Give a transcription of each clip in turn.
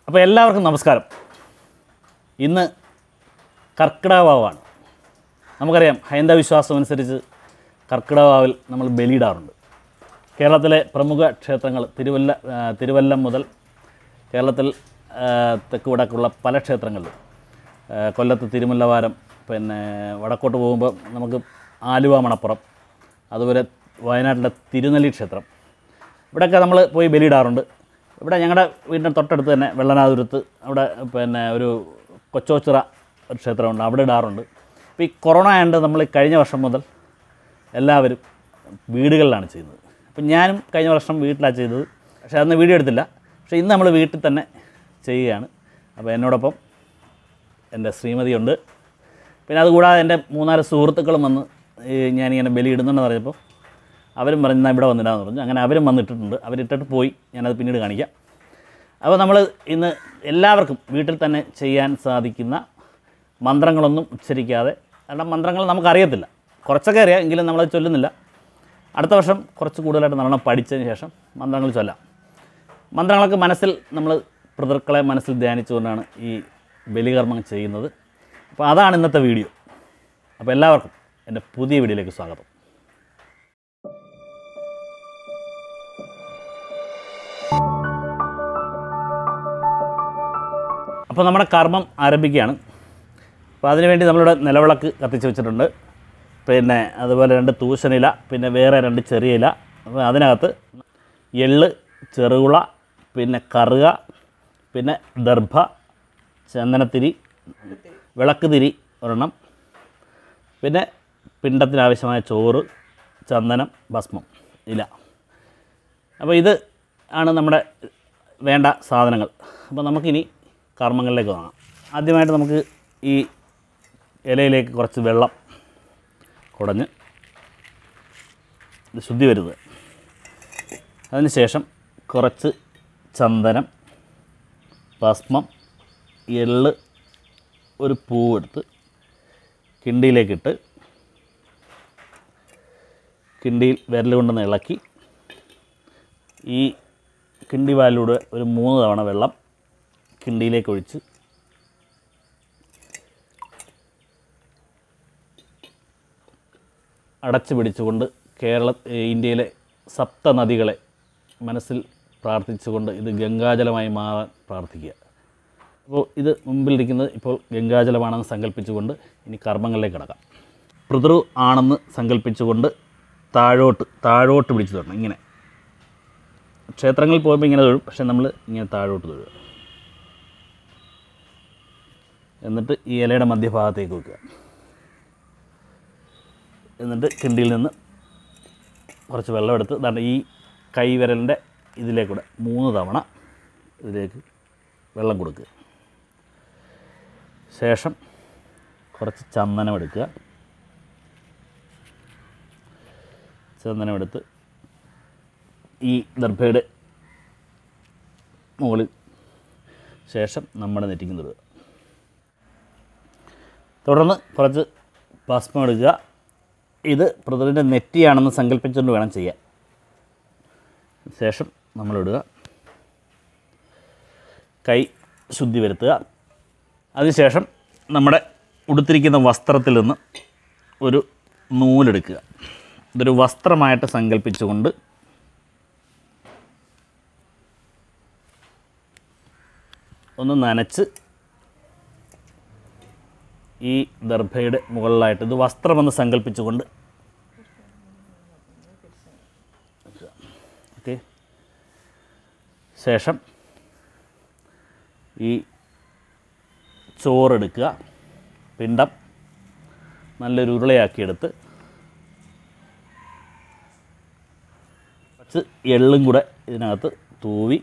അപ്പോൾ എല്ലാവർക്കും നമസ്കാരം ഇന്ന് കർക്കിടകവാവാണ് നമുക്കറിയാം ഹൈന്ദവ വിശ്വാസം അനുസരിച്ച് കർക്കിടകവാവിൽ നമ്മൾ ബലിയിടാറുണ്ട് കേരളത്തിലെ പ്രമുഖ ക്ഷേത്രങ്ങൾ തിരുവല്ല ആ, തിരുവല്ലം മുതൽ കേരളത്തിൽ ആ, തെക്ക് വടക്കുള്ള പല ക്ഷേത്രങ്ങളിലും ആ, കൊല്ലത്ത് തിരുമുല്ലവാരം പിന്നെ വടക്കോട്ട് പോകുമ്പോൾ നമുക്ക് ആലുവ മണപ്പുറം അതുപോലെ വയനാട്ടിലെ തിരുനെല്ലി ക്ഷേത്രം ഇവിടെയൊക്കെ നമ്മൾ പോയി ബലിയിടാറുണ്ട് ഇവിടെ ഞങ്ങളുടെ വീടിൻ്റെ തൊട്ടടുത്ത് തന്നെ വെള്ളനാതുരത്ത് അവിടെ പിന്നെ ഒരു കൊച്ചോച്ചിറ ഒരു ക്ഷേത്രമുണ്ട് അവിടെ ഇടാറുണ്ട് ഇപ്പോൾ ഈ കൊറോണ ആയതുകൊണ്ട് നമ്മൾ ഈ കഴിഞ്ഞ വർഷം മുതൽ എല്ലാവരും വീടുകളിലാണ് ചെയ്യുന്നത് അപ്പം ഞാനും കഴിഞ്ഞ വർഷം വീട്ടിലാണ് ചെയ്തത് പക്ഷേ അന്ന് വീഡിയോ എടുത്തില്ല പക്ഷേ ഇന്ന് നമ്മൾ വീട്ടിൽ തന്നെ ചെയ്യുകയാണ് അപ്പോൾ എന്നോടൊപ്പം എൻ്റെ ശ്രീമതിയുണ്ട് പിന്നെ അതുകൂടാതെ എൻ്റെ മൂന്നാല് സുഹൃത്തുക്കളും വന്ന് ഈ ഞാനിങ്ങനെ ബലി ഇടുന്നുണ്ടെന്ന് പറഞ്ഞപ്പോൾ അവരും പറഞ്ഞു "എന്നാ ഇവിടെ വന്നിടാന്ന് പറഞ്ഞു അങ്ങനെ അവരും വന്നിട്ടിട്ടുണ്ട് അവരിട്ടിട്ട് പോയി ഞാനത് പിന്നീട് കാണിക്കാം അപ്പോൾ നമ്മൾ ഇന്ന് എല്ലാവർക്കും വീട്ടിൽ തന്നെ ചെയ്യാൻ സാധിക്കുന്ന മന്ത്രങ്ങളൊന്നും ഉച്ചരിക്കാതെ കാരണം മന്ത്രങ്ങൾ നമുക്കറിയത്തില്ല കുറച്ചൊക്കെ അറിയാം എങ്കിലും നമ്മളത് ചൊല്ലുന്നില്ല അടുത്ത വർഷം കുറച്ച് കൂടുതലായിട്ട് നല്ലോണം പഠിച്ചതിന് ശേഷം മന്ത്രങ്ങൾ ചൊല്ലാം മന്ത്രങ്ങളൊക്കെ മനസ്സിൽ നമ്മൾ പിതൃക്കളെ മനസ്സിൽ ധ്യാനിച്ചുകൊണ്ടാണ് ഈ ബലികർമ്മം ചെയ്യുന്നത് അപ്പോൾ അതാണ് ഇന്നത്തെ വീഡിയോ അപ്പോൾ എല്ലാവർക്കും എൻ്റെ പുതിയ വീഡിയോയിലേക്ക് സ്വാഗതം അപ്പോൾ നമ്മുടെ കർമ്മം ആരംഭിക്കുകയാണ് അപ്പോൾ അതിനുവേണ്ടി നമ്മളിവിടെ നിലവിളക്ക് കത്തിച്ച് വെച്ചിട്ടുണ്ട് പിന്നെ അതുപോലെ രണ്ട് തൂശനില പിന്നെ വേറെ രണ്ട് ചെറിയ ഇല അപ്പോൾ അതിനകത്ത് എള്ള് ചെറുകുള പിന്നെ കറുക പിന്നെ ദർഭ ചന്ദനത്തിരി വിളക്ക് തിരി ഒരെണ്ണം പിന്നെ പിണ്ടത്തിനാവശ്യമായ ചോറ് ചന്ദനം ഭസ്മം ഇല അപ്പോൾ ഇത് ആണ് നമ്മുടെ വേണ്ട സാധനങ്ങൾ അപ്പോൾ നമുക്കിനി കർമ്മങ്ങളിലേക്ക് വാങ്ങാം ആദ്യമായിട്ട് നമുക്ക് ഈ ഇലയിലേക്ക് കുറച്ച് വെള്ളം കുടഞ്ഞ് ഇത് ശുദ്ധി വരുന്നത് അതിനുശേഷം കുറച്ച് ചന്ദനം ഭസ്മം എള്ള് ഒരു പൂവെടുത്ത് കിണ്ടിയിലേക്കിട്ട് കിണ്ടിയിൽ വിരൽ കൊണ്ടൊന്ന് ഇളക്കി ഈ കിണ്ടി പാലിലൂടെ ഒരു മൂന്ന് തവണ വെള്ളം കിണ്ടിയിലേക്ക് ഒഴിച്ച് അടച്ചു പിടിച്ചുകൊണ്ട് കേരള ഏ, ഇന്ത്യയിലെ സപ്ത നദികളെ മനസ്സിൽ പ്രാർത്ഥിച്ചുകൊണ്ട് ഇത് ഗംഗാജലമായി മാറാൻ പ്രാർത്ഥിക്കുക അപ്പോൾ ഇത് മുമ്പിലിരിക്കുന്നത് ഇപ്പോൾ ഗംഗാജലമാണെന്ന് സങ്കല്പിച്ചുകൊണ്ട് ഇനി കർമ്മങ്ങളിലേക്ക് കിടക്കാം പിതൃ ആണെന്ന് സങ്കല്പിച്ചുകൊണ്ട് താഴോട്ട് താഴോട്ട് പിടിച്ചു തരണം ഇങ്ങനെ ക്ഷേത്രങ്ങളിൽ പോകുമ്പോൾ ഇങ്ങനെ തൊഴും പക്ഷേ നമ്മൾ ഇങ്ങനെ താഴോട്ട് തൊഴുക എന്നിട്ട് ഈ ഇലയുടെ മധ്യഭാഗത്തേക്ക് വെക്കുക എന്നിട്ട് കിണ്ടിയിൽ നിന്ന് കുറച്ച് വെള്ളം എടുത്ത് ദാണ്ട് ഈ കൈവിരലിൻ്റെ ഇതിലേക്കൂടെ മൂന്ന് തവണ ഇതിലേക്ക് വെള്ളം കൊടുക്കുക ശേഷം കുറച്ച് ചന്ദനം എടുക്കുക ചന്ദനം എടുത്ത് ഈ ദർഭയുടെ മുകളിൽ ശേഷം നമ്മുടെ നെറ്റിക്ക് തൊടുക തുടർന്ന് കുറച്ച് ഭസ്മം എടുക്കുക ഇത് പ്രതിൻ്റെ നെറ്റിയാണെന്ന് സങ്കല്പിച്ചുകൊണ്ട് വേണം ചെയ്യാൻ ശേഷം നമ്മളിടുക കൈ ശുദ്ധി വരുത്തുക അതിനുശേഷം നമ്മുടെ ഉടുത്തിരിക്കുന്ന വസ്ത്രത്തിൽ നിന്ന് ഒരു നൂലെടുക്കുക ഇതൊരു വസ്ത്രമായിട്ട് സങ്കല്പിച്ചുകൊണ്ട് ഒന്ന് നനച്ച് ഈ ദർഭയുടെ മുകളിലായിട്ട് ഇത് വസ്ത്രമെന്ന് സങ്കല്പിച്ചുകൊണ്ട് ഓക്കെ ശേഷം ഈ ചോറെടുക്കുക പിണ്ടം നല്ലൊരു ഉരുളയാക്കിയെടുത്ത് കുറച്ച് എള്ളും കൂടെ ഇതിനകത്ത് തൂവി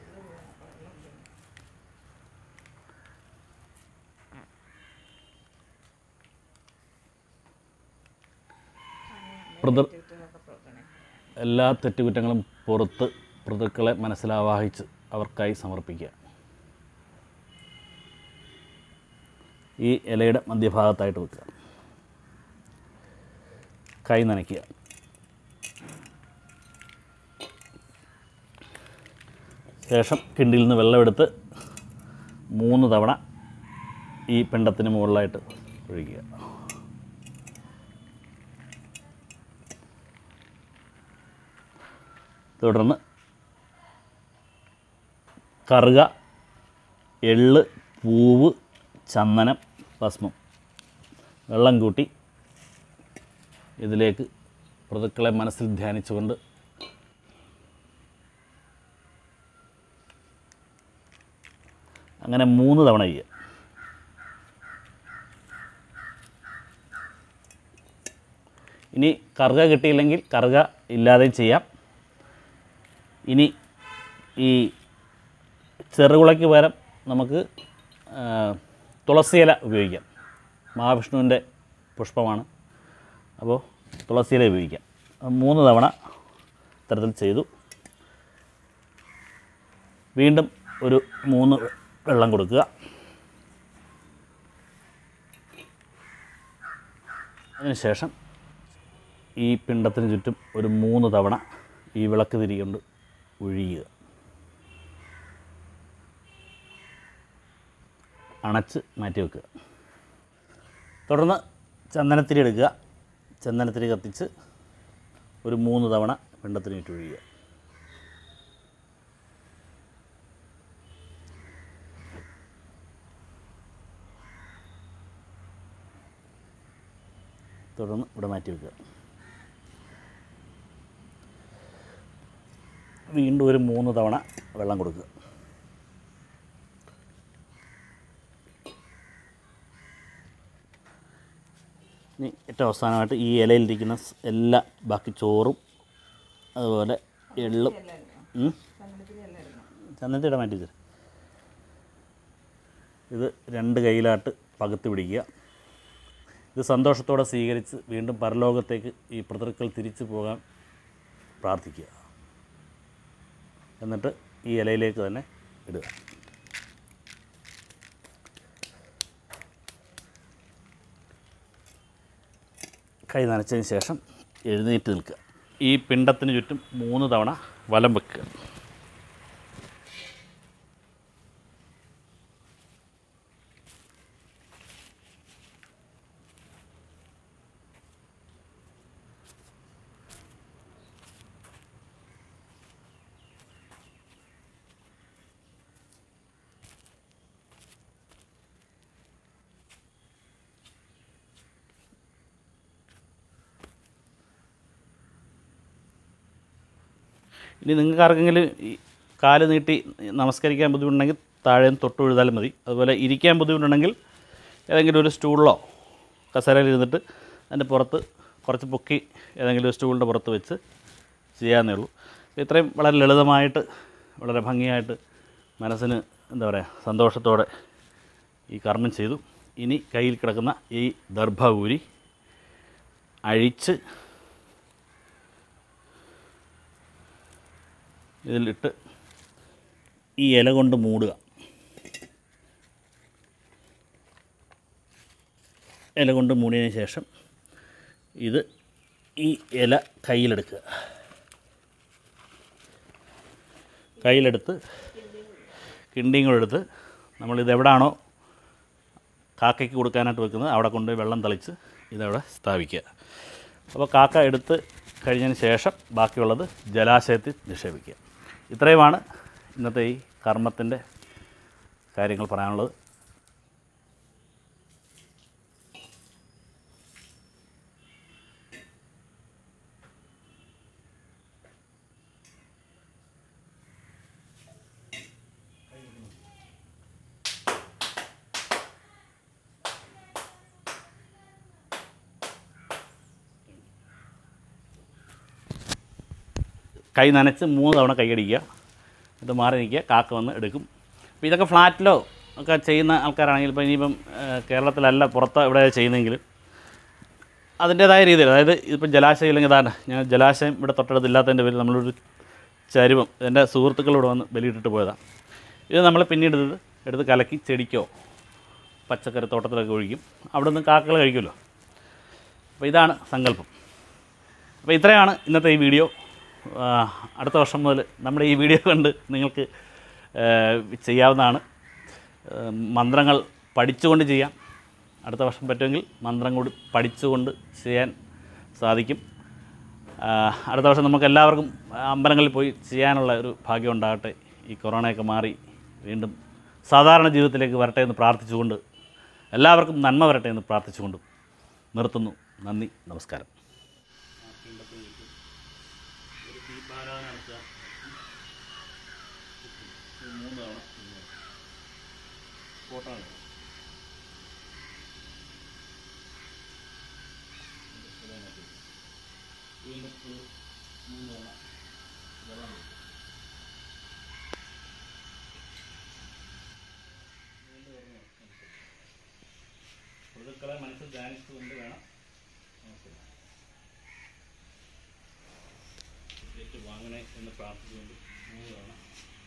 പിതൃ എല്ലാ തെറ്റുകുറ്റങ്ങളും പുറത്ത് പിതൃക്കളെ മനസ്സിലാവാഹിച്ച് അവർക്കായി സമർപ്പിക്കുക ഈ ഇലയുടെ മധ്യഭാഗത്തായിട്ട് വെക്കുക കൈ നനയ്ക്കുക ശേഷം കിണ്ടിയിൽ നിന്ന് വെള്ളമെടുത്ത് മൂന്ന് തവണ ഈ പിണ്ടത്തിന് മുകളിലായിട്ട് ഒഴിക്കുക തുടർന്ന് കറുക എള്ള് പൂവ് ചന്ദനം ഭസ്മം വെള്ളം കൂട്ടി ഇതിലേക്ക് ഋതുക്കളെ മനസ്സിൽ ധ്യാനിച്ചുകൊണ്ട് അങ്ങനെ മൂന്ന് തവണ ചെയ്യുക ഇനി കറുക കിട്ടിയില്ലെങ്കിൽ കറുക ഇല്ലാതെയും ചെയ്യാം ഇനി ഈ ചെറുകുളയ്ക്ക് പകരം നമുക്ക് ആ, തുളസിയില ഉപയോഗിക്കാം മഹാവിഷ്ണുവിൻ്റെ പുഷ്പമാണ് അപ്പോൾ തുളസിയില ഉപയോഗിക്കാം അപ്പോൾ മൂന്ന് തവണ ഇത്തരത്തിൽ ചെയ്തു വീണ്ടും ഒരു മൂന്ന് വെള്ളം കൊടുക്കുക അതിനുശേഷം ഈ പിണ്ടത്തിന് ചുറ്റും ഒരു മൂന്ന് തവണ ഈ വിളക്ക് തിരി കൊണ്ട് ഒഴിയുക അണച്ച് മാറ്റി വെക്കുക തുടർന്ന് ചന്ദനത്തിരി എടുക്കുക ചന്ദനത്തിരി കത്തിച്ച് ഒരു മൂന്ന് തവണ പിണ്ടത്തിന് ചുറ്റും ഒഴിയുക തുടർന്ന് ഇവിടെ മാറ്റി വെക്കുക വീണ്ടും ഒരു മൂന്ന് തവണ വെള്ളം കൊടുക്കുക ഇനി ഏറ്റവും അവസാനമായിട്ട് ഈ ഇലയിലിരിക്കുന്ന സ് എല്ലാ ബാക്കി ചോറും അതുപോലെ എള്ളും ഉം? ചന്ദനത്തിട മാറ്റി വെച്ചേര്. ഇത് രണ്ട് കയ്യിലായിട്ട് പകുത്ത് പിടിക്കുക ഇത് സന്തോഷത്തോടെ സ്വീകരിച്ച് വീണ്ടും പരലോകത്തേക്ക് ഈ പിതൃക്കൾ തിരിച്ചു പോകാൻ പ്രാർത്ഥിക്കുക എന്നിട്ട് ഈ ഇലയിലേക്ക് തന്നെ ഇടുക കൈ നനച്ചതിന് ശേഷം എഴുന്നേറ്റ് നിൽക്കുക ഈ പിണ്ടത്തിന് ചുറ്റും മൂന്ന് തവണ വലം വെക്കുക ഇനി നിങ്ങൾക്ക് ആർക്കെങ്കിലും ഈ കാല് നീട്ടി നമസ്കരിക്കാൻ ബുദ്ധിമുട്ടുണ്ടെങ്കിൽ താഴെ നിന്ന് തൊട്ട് എഴുതാലും മതി അതുപോലെ ഇരിക്കാൻ ബുദ്ധിമുട്ടുണ്ടെങ്കിൽ ഏതെങ്കിലും ഒരു സ്റ്റൂളിലോ കസേരയിൽ ഇരുന്നിട്ട് അതിൻ്റെ പുറത്ത് കുറച്ച് പൊക്കി ഏതെങ്കിലും ഒരു സ്റ്റൂളിൻ്റെ പുറത്ത് വെച്ച് ചെയ്യാവുന്നേ ഉള്ളൂ ഇത്രയും വളരെ ലളിതമായിട്ട് വളരെ ഭംഗിയായിട്ട് മനസ്സിന് എന്താ പറയുക സന്തോഷത്തോടെ ഈ കർമ്മം ചെയ്തു ഇനി കയ്യിൽ കിടക്കുന്ന ഈ ദർഭ ഊരി അഴിച്ച് ഇതിലിട്ട് ഈ ഇല കൊണ്ട് മൂടുക ഇല കൊണ്ട് മൂടിയതിന് ശേഷം ഇത് ഈ ഇല കയ്യിലെടുക്കുക കയ്യിലെടുത്ത് കിണ്ടിയും കൂടെ എടുത്ത് നമ്മളിത് എവിടാണോ കാക്കയ്ക്ക് കൊടുക്കാനായിട്ട് വെക്കുന്നത് അവിടെ കൊണ്ടുപോയി വെള്ളം തളിച്ച് ഇതവിടെ സ്ഥാപിക്കുക അപ്പോൾ കാക്ക എടുത്ത് കഴിഞ്ഞതിന് ശേഷം ബാക്കിയുള്ളത് ജലാശയത്തിൽ നിക്ഷേപിക്കുക ഇത്രയുമാണ് ഇന്നത്തെ ഈ കർമ്മത്തിൻ്റെ കാര്യങ്ങൾ പറയാനുള്ളത് കൈ നനച്ച് മൂന്ന് തവണ കൈയടിക്കുക ഇത് മാറി നിൽക്കുക കാക്ക വന്ന് എടുക്കും അപ്പോൾ ഇതൊക്കെ ഫ്ലാറ്റിലോ ഒക്കെ ചെയ്യുന്ന ആൾക്കാരാണെങ്കിൽ ഇപ്പോൾ ഇനിയിപ്പം ആ, കേരളത്തിലല്ല പുറത്ത് ഇവിടെ ചെയ്യുന്നെങ്കിൽ അതിൻ്റേതായ രീതിയിൽ അതായത് ഇപ്പം ജലാശയം ഇല്ലെങ്കിൽ അതാണ് ഞാൻ ജലാശയം ഇവിടെ തൊട്ടടുത്തില്ലാത്തതിൻ്റെ പേരിൽ നമ്മളൊരു ചരുവം എൻ്റെ സുഹൃത്തുക്കൾ ഇവിടെ വന്ന് ബലിയിട്ടിട്ട് പോയതാണ് ഇത് നമ്മൾ പിന്നീട് ഇത് എടുത്ത് കലക്കി ചെടിക്കോ പച്ചക്കറി തോട്ടത്തിലൊക്കെ ഒഴിക്കും അവിടെ നിന്ന് കാക്കകൾ കഴിക്കുമല്ലോ അപ്പോൾ ഇതാണ് സങ്കല്പം അപ്പോൾ ഇത്രയാണ് ഇന്നത്തെ ഈ വീഡിയോ ആ, അടുത്ത വർഷം മുതൽ നമ്മുടെ ഈ വീഡിയോ കണ്ട് നിങ്ങൾക്ക് ആ, ചെയ്യാവുന്നതാണ് ഏഹ്, മന്ത്രങ്ങൾ പഠിച്ചുകൊണ്ട് ചെയ്യാം അടുത്ത വർഷം പറ്റുമെങ്കിൽ മന്ത്രം കൂടി പഠിച്ചുകൊണ്ട് ചെയ്യാൻ സാധിക്കും ആ, അടുത്ത വർഷം നമുക്ക് എല്ലാവർക്കും അമ്പലങ്ങളിൽ പോയി ചെയ്യാനുള്ള ഒരു ഭാഗ്യം ഉണ്ടാകട്ടെ ഈ കൊറോണയൊക്കെ മാറി വീണ്ടും സാധാരണ ജീവിതത്തിലേക്ക് വരട്ടെ എന്ന് പ്രാർത്ഥിച്ചുകൊണ്ട് എല്ലാവർക്കും നന്മ വരട്ടെ എന്ന് പ്രാർത്ഥിച്ചുകൊണ്ടും നിർത്തുന്നു നന്ദി നമസ്കാരം പുതുക്കളെ മനസ്സിൽ ധ്യാനിച്ചുകൊണ്ട് വേണം വാങ്ങണേ എന്ന് പ്രാർത്ഥിച്ചുകൊണ്ട് മൂന്ന് തവണ